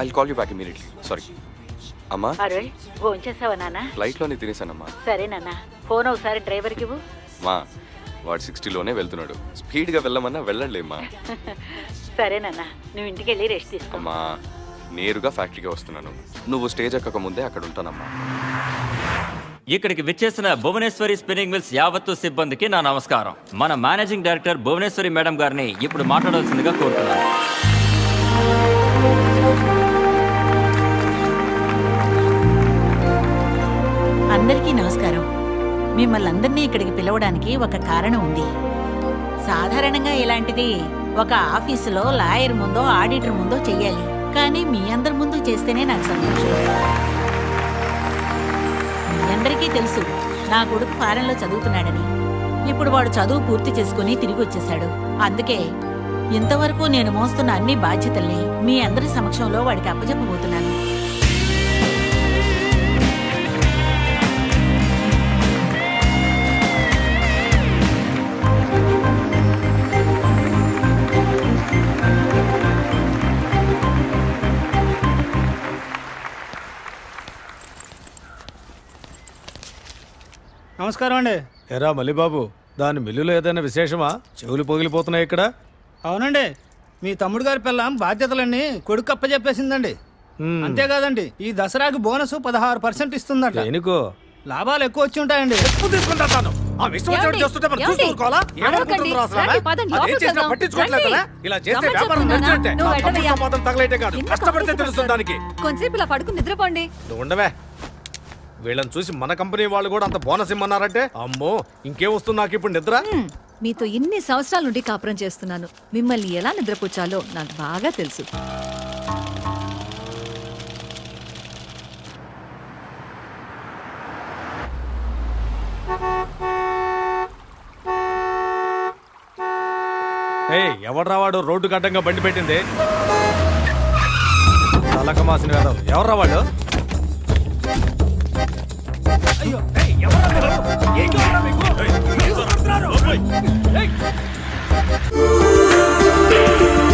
I call you back immediately sorry అమ్మా అరే భోంచేసావా నాన్న ఫ్లైట్లోనే తినేసానమ్మా సరే నాన్న ఫోన్ ఒకసారి డ్రైవర్కి ఇవ్వు మా వాడు సిక్స్టీలోనే వెళ్తున్నాడు స్పీడ్గా వెళ్ళమన్నా వెళ్ళలేమ్మా సరే నాన్న నువ్వు ఇంటికి వెళ్ళి రెస్ట్ తీసుకో అమ్మా నేరుగా ఫ్యాక్టరీకి వస్తున్నాను నువ్వు స్టేజ్ ఎక్కక ముందే అక్కడ ఉంటానమ్మా ఇక్కడికి విచ్చేసిన భువనేశ్వరి స్పిన్నింగ్ మిల్స్ యావత్తు సిబ్బందికి నా నమస్కారం మన మేనేజింగ్ డైరెక్టర్ భువనేశ్వరి మేడం గారిని ఇప్పుడు మాట్లాడాల్సిందిగా కోరుతున్నాను అందరికీ నమస్కారం మిమ్మల్ని అందరినీ ఇక్కడికి పిలవడానికి ఒక కారణం ఉంది సాధారణంగా ఇలాంటిది ఒక ఆఫీసులో లాయర్ ముందో ఆడిటర్ ముందో చెయ్యాలి కానీ మీ అందరి ముందు చేస్తేనే నాకు సంతోషం మీ అందరికీ తెలుసు నా కొడుకు ఫారెన్లో చదువుతున్నాడని ఇప్పుడు వాడు చదువు పూర్తి చేసుకుని తిరిగి వచ్చేశాడు అందుకే ఇంతవరకు నేను మోస్తున్న అన్ని బాధ్యతల్ని మీ అందరి సమక్షంలో వాడికి అప్పచెప్పబోతున్నాను నమస్కారం అండి ఎరా మల్లిబాబు దాని మిల్లులో ఏదైనా విశేషమా చెవులు పగిలిపోతున్నాయి ఇక్కడ అవునండి మీ తమ్ముడు గారి పిల్లం బాధ్యతలన్నీ కొడుకు అప్పచెప్పేసిందండి మ్మ్. అంతేకాదండి ఈ దసరాకి బోనస్ పదహారు పర్సెంట్ ఇస్తుందట దేనికో లాభాలు ఎక్కువ వచ్చి ఉంటాయండి ఆ విషయం వచ్చినట్టు చేస్తుంటే మరి చూస్తూ ఊరుకోవాలా? ఏమనుకుంటుందో అసలు ఆమె? అదేం చేసినా పట్టించుకోవట్లేదు కదా? ఇలా చేస్తే వ్యాపారం నడిచినట్టే. ఆ తప్పు సంపాదన తగలేయటే కాదు కష్టపడితే తెలుస్తుంది దానికి కొంచెంసేపు ఇలా పడుకుని నిద్రపోండి నువ్వు ఉండవే వీళ్ళని చూసి మన కంపెనీ వాళ్ళు కూడా అంత బోనస్ ఇమ్మన్నారంటే అమ్మో ఇంకేం వస్తుంది నాకు ఇప్పుడు నిద్ర హ్మ్, మీతో ఇన్ని సంవత్సరాల నుండి కాపురం చేస్తున్నాను మిమ్మల్ని ఎలా నిద్రపుచ్చాలో నాకు బాగా తెలుసు ఏయ్ ఎవడ్రా వాడు రోడ్డు అడ్డంగా బండి పెట్టింది తలక మాసిన వేదం ఎవర్రా వాడు అయ్యో ఏయ్, ఎవర్రా మీరు? ఏం కావాలా మీకు? ఏయ్, మీరు కొడుతున్నారు? ఏయ్, ఏయ్.